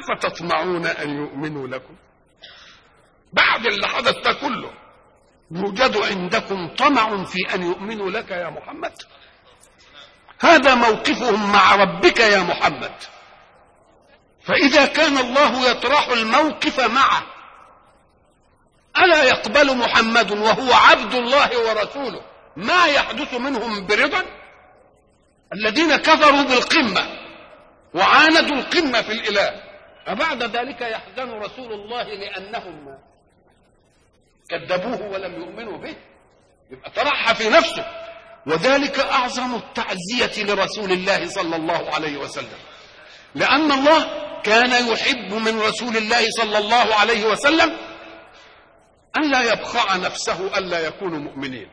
أفتطمعون أن يؤمنوا لكم بعد اللي حدث ده كله يوجد عندكم طمع في أن يؤمنوا لك يا محمد هذا موقفهم مع ربك يا محمد فإذا كان الله يطرح الموقف معه ألا يقبل محمد وهو عبد الله ورسوله ما يحدث منهم برضا الذين كفروا بالقمة وعاندوا القمة في الإله أبعد ذلك يحزن رسول الله لأنهم كذبوه ولم يؤمنوا به يبقى طرحها في نفسه وذلك أعظم التعزية لرسول الله صلى الله عليه وسلم لأن الله كان يحب من رسول الله صلى الله عليه وسلم ألا يبخع نفسه ألا يكونوا مؤمنين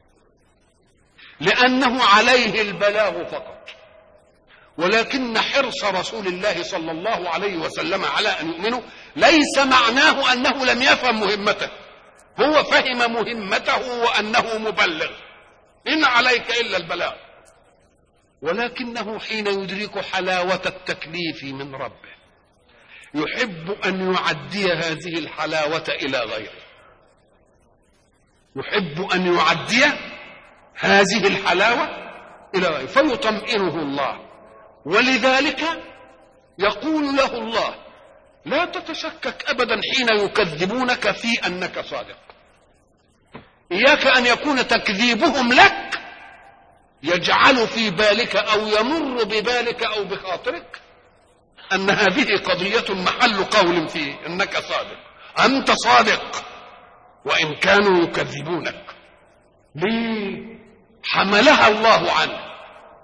لأنه عليه البلاغ فقط ولكن حرص رسول الله صلى الله عليه وسلم على أن يؤمنوا ليس معناه أنه لم يفهم مهمته هو فهم مهمته وأنه مبلغ إن عليك إلا البلاغ ولكنه حين يدرك حلاوة التكليف من ربه يحب أن يعدي هذه الحلاوة إلى غيره يحب أن يعدي هذه الحلاوة إلى غيره فيطمئنه الله ولذلك يقول له الله لا تتشكك أبدا حين يكذبونك في أنك صادق إياك أن يكون تكذيبهم لك يجعل في بالك أو يمر ببالك أو بخاطرك أن هذه قضية محل قول فيه أنك صادق أنت صادق وإن كانوا يكذبونك ليه حملها الله عنه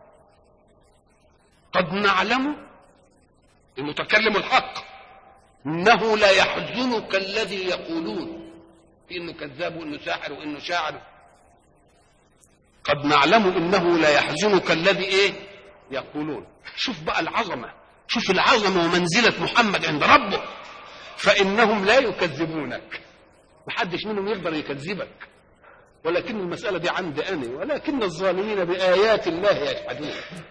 قد نعلم المتكلم الحق انه لا يحزنك الذي يقولون في انه كذاب وانه ساحر وانه شاعر قد نعلم انه لا يحزنك الذي ايه يقولون شوف بقى العظمه شوف العظمه ومنزله محمد عند ربه فانهم لا يكذبونك محدش منهم يقدر يكذبك ولكن المسألة دي عندي أنا ولكن الظالمين بآيات الله يجحدون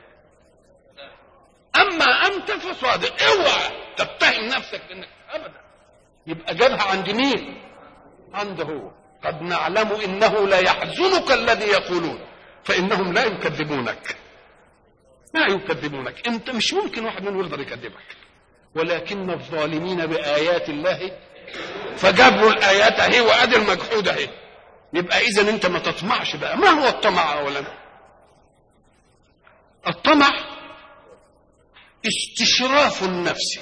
أما أنت فصادق اوعى تتهم نفسك إنك أبدا يبقى جابها عند مين؟ عنده هو قد نعلم إنه لا يحزنك الذي يقولون فإنهم لا يكذبونك لا يكذبونك أنت مش ممكن واحد منهم يقدر يكذبك ولكن الظالمين بآيات الله فجابوا الآيات أهي وأدي المجحود أهي يبقى إذا أنت ما تطمعش بقى ما هو الطمع أولا الطمع استشراف النفس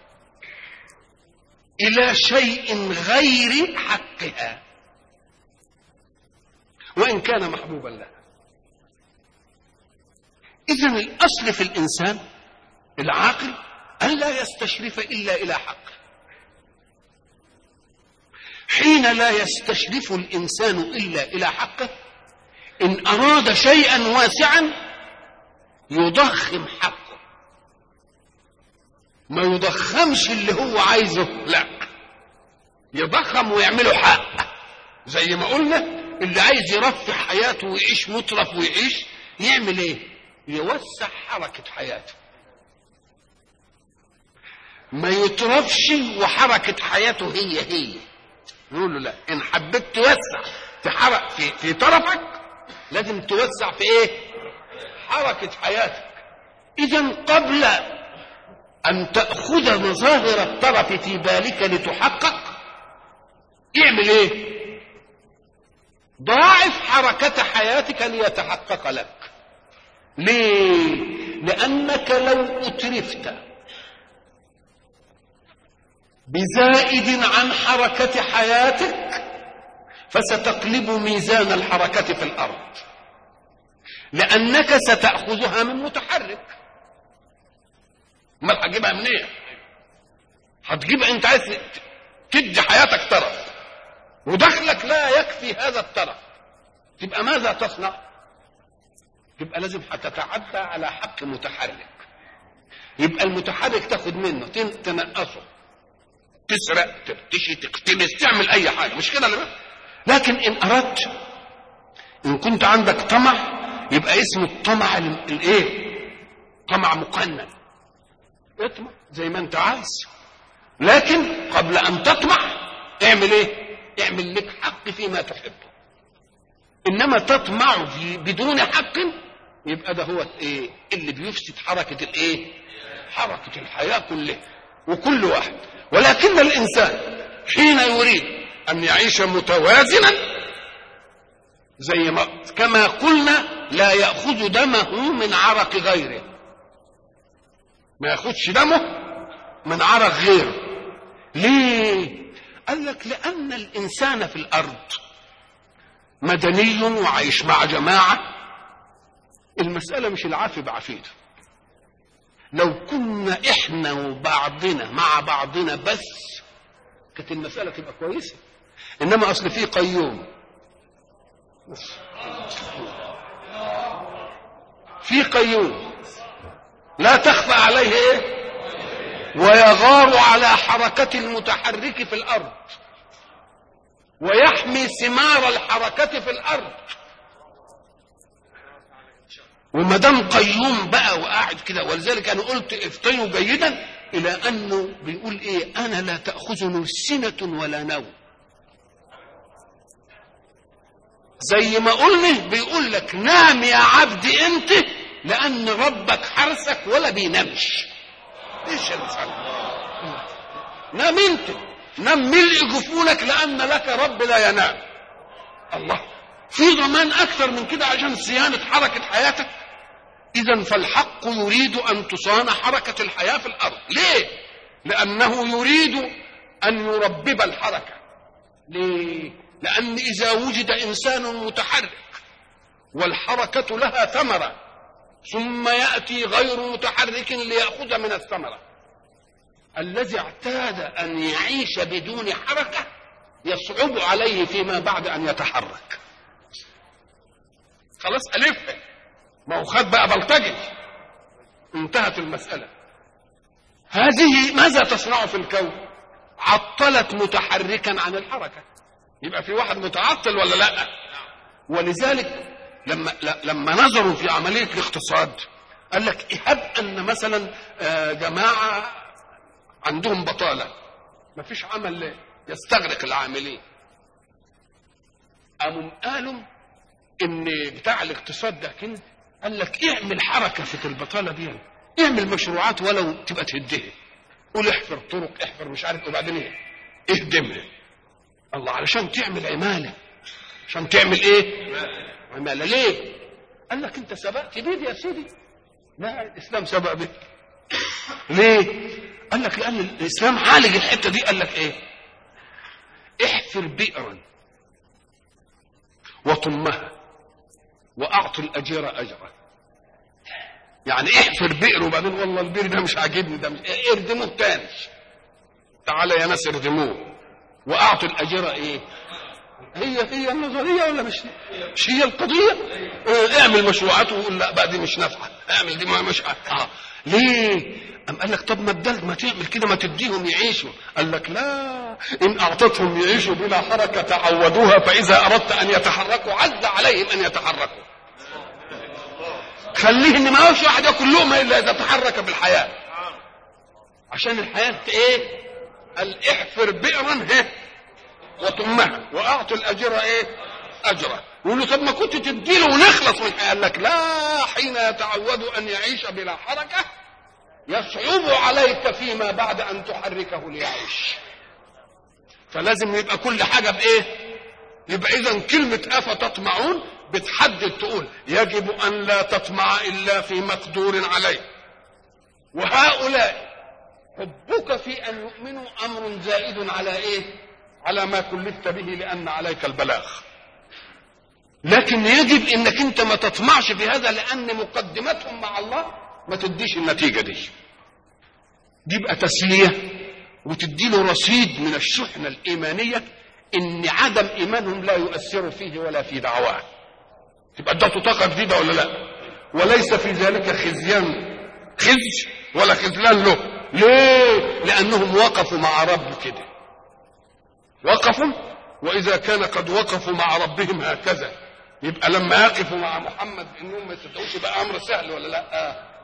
إلى شيء غير حقها وإن كان محبوبا لها إذا الأصل في الإنسان العاقل ألا يستشرف إلا إلى حقه حين لا يستشرف الإنسان إلا إلى حقه إن أراد شيئا واسعا يضخم حقه ما يضخمش اللي هو عايزه لا يضخم ويعمله حق زي ما قلنا اللي عايز يرفع حياته ويعيش مطرف ويعيش يعمل ايه يوسع حركة حياته ما يترفش وحركة حياته هي هي يقول له لا ان حبيت توسع في حرك في, في طرفك لازم توسع في ايه حركة حياتك اذا قبل ان تأخذ مظاهر الطرف في بالك لتحقق اعمل ايه ضاعف حركة حياتك ليتحقق لك ليه لانك لو اترفت بزائد عن حركة حياتك فستقلب ميزان الحركة في الأرض لأنك ستأخذها من متحرك ما هتجيبها منين هتجيبها انت عايز تدي حياتك طرف ودخلك لا يكفي هذا الطرف تبقى ماذا تصنع تبقى لازم هتتعدى على حق متحرك يبقى المتحرك تاخد منه تنقصه تسرق ترتشي تقتبس تعمل اي حاجه مش كده اللي لكن ان اردت ان كنت عندك طمع يبقى اسمه الطمع الايه طمع مقنن اطمع زي ما انت عايز لكن قبل ان تطمع اعمل ايه اعمل لك حق فيما تحبه انما تطمع في بدون حق يبقى ده هو الايه اللي بيفسد حركه الايه حركه الحياه كلها وكل واحد ولكن الانسان حين يريد ان يعيش متوازنا زي ما كما قلنا لا ياخذ دمه من عرق غيره ما ياخذش دمه من عرق غيره ليه قال لك لان الانسان في الارض مدني وعايش مع جماعه المساله مش العافي بعفيته لو كنا احنا وبعضنا مع بعضنا بس كانت المساله تبقى كويسه انما اصل في قيوم في قيوم لا تخفى عليه ايه ويغار على حركة المتحرك في الأرض ويحمي ثمار الحركة في الأرض وما دام قيوم بقى وقاعد كده ولذلك انا قلت افطنوا جيدا الى انه بيقول ايه انا لا تاخذني سنه ولا نوم زي ما قلنا بيقول لك نام يا عبد انت لان ربك حرسك ولا بينامش ايش الانسان نام انت نام ملء جفونك لان لك رب لا ينام الله في ضمان اكثر من كده عشان صيانه حركه حياتك اذا فالحق يريد ان تصان حركه الحياه في الارض ليه لانه يريد ان يربب الحركه ليه لان اذا وجد انسان متحرك والحركه لها ثمره ثم ياتي غير متحرك لياخذ من الثمره الذي اعتاد ان يعيش بدون حركه يصعب عليه فيما بعد ان يتحرك خلاص الفها ما هو خد بقى بلطجي انتهت المساله هذه ماذا تصنع في الكون عطلت متحركا عن الحركه يبقى في واحد متعطل ولا لا ولذلك لما لما نظروا في عمليه الاقتصاد قال لك هب ان مثلا جماعه عندهم بطاله ما فيش عمل يستغرق العاملين قاموا قالوا ان بتاع الاقتصاد ده كده قال لك اعمل حركه في البطاله دي اعمل مشروعات ولو تبقى تهدها قول احفر طرق احفر مش عارف وبعدين ايه اهدمها الله علشان تعمل عماله عشان تعمل ايه عماله ليه قال لك انت سبقت بيدي يا سيدي لا الاسلام سبق بك ليه قال لك لان الاسلام عالج الحته دي قال لك ايه احفر بئرا وطمها واعطي الاجير اجره يعني احفر بئر وبعدين والله البئر ده مش عاجبني ده مش اردموه تاني تعالى يا ناس اردموه واعطوا الاجير ايه هي هي النظريه ولا مش مش هي القضيه اه اعمل مشروعات وقول لا بقى دي مش نافعه اعمل دي ما مش اه ليه أم قال لك طب ما بدل ما تعمل كده ما تديهم يعيشوا قال لك لا إن أعطتهم يعيشوا بلا حركة تعودوها فإذا أردت أن يتحركوا عز عليهم أن يتحركوا خليه إن ما هوش واحد ياكل لقمة إلا إذا تحرك بالحياة عشان الحياة إيه قال احفر بئرا إيه وطمها وأعطوا الأجر إيه أجره يقول له طب ما كنت تديله ونخلص من الحياة قال لك لا حين يتعود أن يعيش بلا حركة يصعب عليك فيما بعد ان تحركه ليعيش فلازم يبقى كل حاجه بايه يبقى اذا كلمه افتطمعون بتحدد تقول يجب ان لا تطمع الا في مقدور عليه وهؤلاء حبك في ان يؤمنوا امر زائد على ايه على ما كلفت به لان عليك البلاغ لكن يجب انك انت ما تطمعش في هذا لان مقدمتهم مع الله ما تديش النتيجة دي دي بقى تسلية وتدي له رصيد من الشحنة الإيمانية إن عدم إيمانهم لا يؤثر فيه ولا في دعواه تبقى ادته طاقة جديدة ولا لا وليس في ذلك خزيان خزي ولا خذلان له ليه لأنهم وقفوا مع رب كده وقفوا وإذا كان قد وقفوا مع ربهم هكذا يبقى لما يقفوا مع محمد انهم ما يستطيعوش يبقى امر سهل ولا لا آه.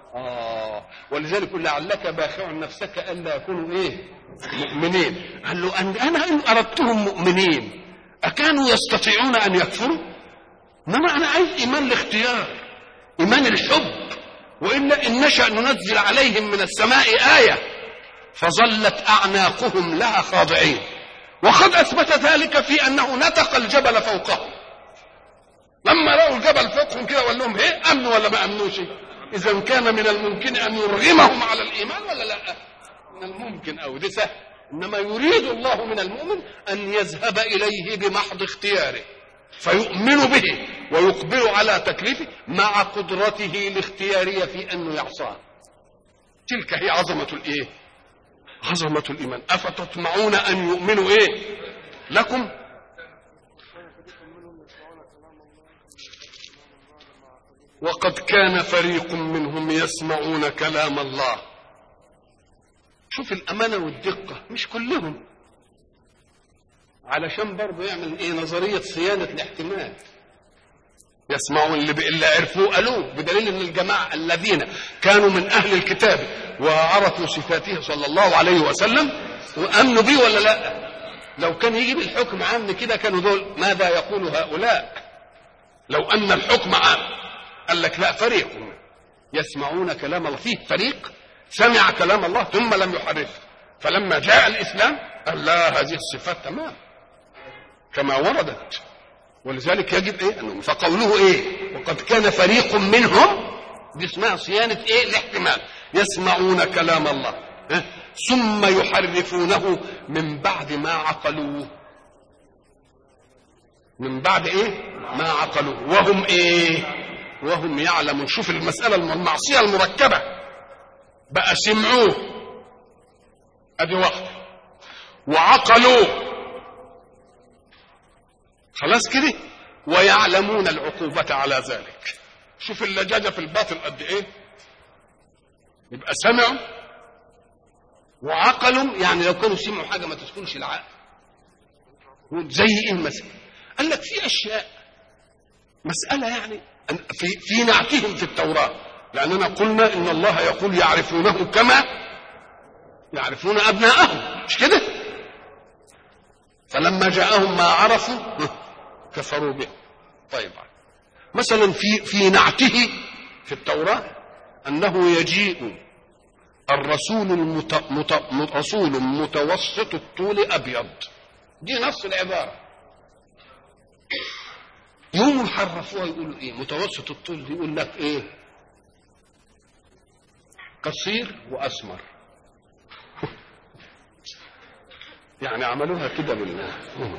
اه ولذلك قل لعلك باخع نفسك الا يكونوا ايه مؤمنين قال له أن انا ان اردتهم مؤمنين اكانوا يستطيعون ان يكفروا انما انا عايز ايمان الاختيار ايمان الحب والا ان نشا ننزل عليهم من السماء ايه فظلت اعناقهم لها خاضعين وقد اثبت ذلك في انه نتق الجبل فوقهم لما راوا الجبل فوقهم كده وقال لهم ايه امنوا ولا ما امنوش اذا كان من الممكن ان يرغمهم على الايمان ولا لا من الممكن او ده سهل انما يريد الله من المؤمن ان يذهب اليه بمحض اختياره فيؤمن به ويقبل على تكليفه مع قدرته الاختياريه في انه يعصاه تلك هي عظمه الايه عظمه الايمان افتطمعون ان يؤمنوا ايه لكم وقد كان فريق منهم يسمعون كلام الله شوف الأمانة والدقة مش كلهم علشان برضه يعمل ايه نظرية صيانة الاحتمال يسمعون اللي, اللي عرفوه قالوه بدليل ان الجماعة الذين كانوا من اهل الكتاب وعرفوا صفاته صلى الله عليه وسلم وامنوا به ولا لا لو كان يجي بالحكم عام كده كانوا دول ماذا يقول هؤلاء لو ان الحكم عام قال لك لا فريق يسمعون كلام الله فيه فريق سمع كلام الله ثم لم يحرفه فلما جاء الاسلام قال لا هذه الصفات تمام كما وردت ولذلك يجب ايه أنه فقوله ايه وقد كان فريق منهم دي اسمها صيانه ايه الاحتمال يسمعون كلام الله اه؟ ثم يحرفونه من بعد ما عقلوه من بعد ايه ما عقلوه وهم ايه وهم يعلمون شوف المسألة المعصية المركبة بقى سمعوه ادي واحدة وعقلوه خلاص كده ويعلمون العقوبة على ذلك شوف اللجاجة في الباطل قد ايه يبقى سمعوا وعقلوا يعني لو كانوا سمعوا حاجة ما تسكنش العقل زي ايه مثلا قال لك في اشياء مسألة يعني في في نعتهم في التوراة لأننا قلنا إن الله يقول يعرفونه كما يعرفون أبناءهم مش كده؟ فلما جاءهم ما عرفوا كفروا به طيب مثلا في في نعته في التوراة أنه يجيء الرسول المت... مت... رسول متوسط الطول أبيض دي نص العبارة يوم حرفوها يقولوا ايه متوسط الطول يقول لك ايه قصير واسمر يعني عملوها كده بالله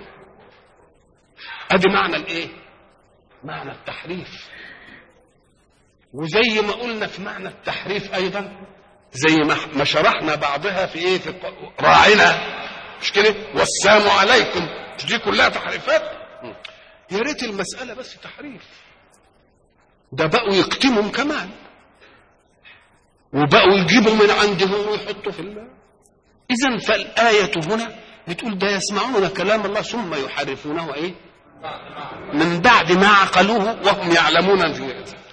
ادي معنى الايه معنى التحريف وزي ما قلنا في معنى التحريف ايضا زي ما شرحنا بعضها في ايه في راعنا مش كده والسلام عليكم دي كلها تحريفات يا ريت المسألة بس تحريف ده بقوا يكتمهم كمان وبقوا يجيبوا من عندهم ويحطوا في الله إذا فالآية هنا بتقول ده يسمعون كلام الله ثم يحرفونه إيه؟ من بعد ما عقلوه وهم يعلمون